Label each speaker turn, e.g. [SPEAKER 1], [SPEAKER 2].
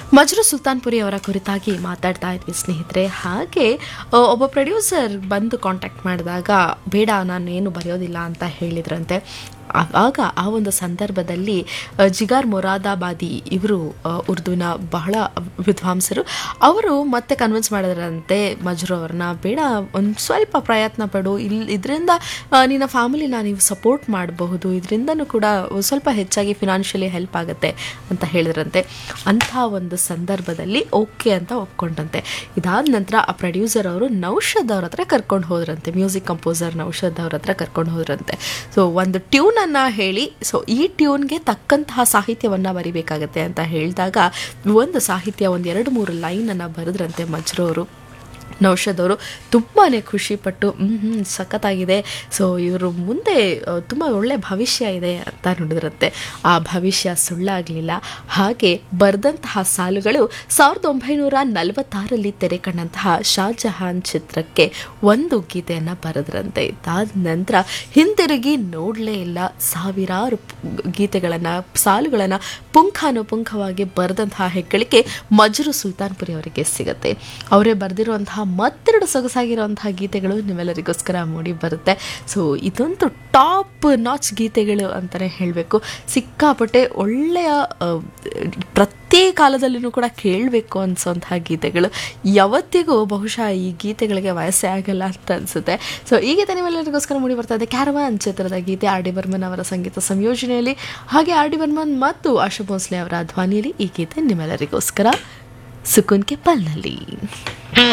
[SPEAKER 1] ಮಜ್ರು ಸುಲ್ತಾನ್ಪುರಿ ಅವರ ಕುರಿತಾಗಿ ಮಾತಾಡ್ತಾ ಇದ್ವಿ ಸ್ನೇಹಿತರೆ ಹಾಗೆ ಆ, ಒಬ್ಬ ಪ್ರೊಡ್ಯೂಸರ್ ಬಂದು ಕಾಂಟ್ಯಾಕ್ಟ್ ಮಾಡಿದಾಗ ಬೇಡ ನಾನೇನು ಬರೆಯೋದಿಲ್ಲ ಅಂತ ಹೇಳಿದ್ರಂತೆ ಆವಾಗ ಆ ಒಂದು ಸಂದರ್ಭದಲ್ಲಿ ಆ, ಜಿಗಾರ್ ಮೊರಾದಾಬಾದಿ ಇವರು ಆ, ಉರ್ದುವಿನ ಬಹಳ ವಿದ್ವಾಂಸರು ಅವರು ಮತ್ತೆ ಕನ್ವಿನ್ಸ್ ಮಾಡಿದ್ರಂತೆ ಮಜ್ರು ಅವ್ರನ್ನ ಬೇಡ ಒಂದು ಸ್ವಲ್ಪ ಪ್ರಯತ್ನ ಪಡು ಇಲ್ಲಿ ಇದರಿಂದ ನಿನ್ನ ಫ್ಯಾಮಿಲಿನ ನೀವು ಸಪೋರ್ಟ್ ಮಾಡಬಹುದು ಇದರಿಂದನೂ ಕೂಡ ಒಂದ್ ಸ್ವಲ್ಪ ಹೆಚ್ಚಾಗಿ ಫಿನಾನ್ಷಿಯಲಿ ಹೆಲ್ಪ್ ಆಗುತ್ತೆ ಅಂತ ಹೇಳಿದ್ರಂತೆ ಅಂಥ ಒಂದು ಸಂದರ್ಭದಲ್ಲಿ ಓಕೆ ಅಂತ ಒಪ್ಕೊಂಡಂತೆ ಇದಾದ ನಂತರ ಆ ಪ್ರೊಡ್ಯೂಸರ್ ಅವರು ನೌಷದ್ ಅವ್ರ ಹತ್ರ ಕರ್ಕೊಂಡು ಹೋದ್ರಂತೆ ಮ್ಯೂಸಿಕ್ ಕಂಪೋಸರ್ ನೌಷದ್ ಅವ್ರ ಹತ್ರ ಕರ್ಕೊಂಡು ಹೋದ್ರಂತೆ ಸೊ ಒಂದು ಟ್ಯೂನನ್ನು ಹೇಳಿ ಸೊ ಈ ಟ್ಯೂನ್ಗೆ ತಕ್ಕಂತಹ ಸಾಹಿತ್ಯವನ್ನು ಬರಿಬೇಕಾಗತ್ತೆ ಅಂತ ಹೇಳಿದಾಗ ಒಂದು ಸಾಹಿತ್ಯ ಒಂದು ಎರಡು ಮೂರು ಲೈನನ್ನು ಬರೆದ್ರಂತೆ ಮಜ್ರು ಅವರು ನೌಷದ್ ಅವರು ತುಂಬಾ ಖುಷಿಪಟ್ಟು ಹ್ಞೂ ಹ್ಞೂ ಸಖತ್ತಾಗಿದೆ ಸೊ ಇವರು ಮುಂದೆ ತುಂಬ ಒಳ್ಳೆ ಭವಿಷ್ಯ ಇದೆ ಅಂತ ನುಡಿದ್ರಂತೆ ಆ ಭವಿಷ್ಯ ಸುಳ್ಳಾಗಲಿಲ್ಲ ಹಾಗೆ ಬರೆದಂತಹ ಸಾಲುಗಳು ಸಾವಿರದ ಒಂಬೈನೂರ ನಲವತ್ತಾರಲ್ಲಿ ತೆರೆ ಕಂಡಂತಹ ಶಾಜಹಾನ್ ಚಿತ್ರಕ್ಕೆ ಒಂದು ಗೀತೆಯನ್ನು ಬರೆದ್ರಂತೆ ಇದಾದ ನಂತರ ಹಿಂತಿರುಗಿ ನೋಡಲೇ ಇಲ್ಲ ಸಾವಿರಾರು ಗೀತೆಗಳನ್ನು ಸಾಲುಗಳನ್ನು ಪುಂಖಾನುಪುಂಖವಾಗಿ ಬರೆದಂತಹ ಹೆಗ್ಗಳಿಕೆ ಮಜ್ರು ಸುಲ್ತಾನ್ಪುರಿ ಅವರಿಗೆ ಸಿಗತ್ತೆ ಅವರೇ ಬರೆದಿರುವಂತಹ ಮತ್ತೆರಡು ಸೊಗಸಾಗಿರುವಂತಹ ಗೀತೆಗಳು ನಿಮ್ಮೆಲ್ಲರಿಗೋಸ್ಕರ ಮೂಡಿ ಬರುತ್ತೆ ಸೊ ಇದೊಂದು ಟಾಪ್ ನಾಚ್ ಗೀತೆಗಳು ಅಂತಲೇ ಹೇಳಬೇಕು ಸಿಕ್ಕಾಪಟ್ಟೆ ಒಳ್ಳೆಯ ಆ, ಪ್ರತಿ ಕಾಲದಲ್ಲೂ ಕೂಡ ಕೇಳಬೇಕು ಅನ್ಸೋಂತಹ ಗೀತೆಗಳು ಯಾವತ್ತಿಗೂ ಬಹುಶಃ ಈ ಗೀತೆಗಳಿಗೆ ವಯಸ್ಸೇ ಆಗಲ್ಲ ಅಂತ ಅನಿಸುತ್ತೆ ಸೊ ಈ ಗೀತೆ ನಿಮ್ಮೆಲ್ಲರಿಗೋಸ್ಕರ ಮೂಡಿ ಬರ್ತಾ ಇದೆ ಕ್ಯಾರವಾನ್ ಚಿತ್ರದ ಗೀತೆ ಆರ್ ಡಿ ಬರ್ಮನ್ ಅವರ ಸಂಗೀತ ಸಂಯೋಜನೆಯಲ್ಲಿ ಹಾಗೆ ಆರ್ ಡಿ ಬರ್ಮನ್ ಮತ್ತು ಆಶಾ ಭೋಸ್ಲೆ ಅವರ ಧ್ವನಿಯಲ್ಲಿ ಈ ಗೀತೆ ನಿಮ್ಮೆಲ್ಲರಿಗೋಸ್ಕರ ಸುಕುನ್ ಕೆ ಪಲ್ನಲ್ಲಿ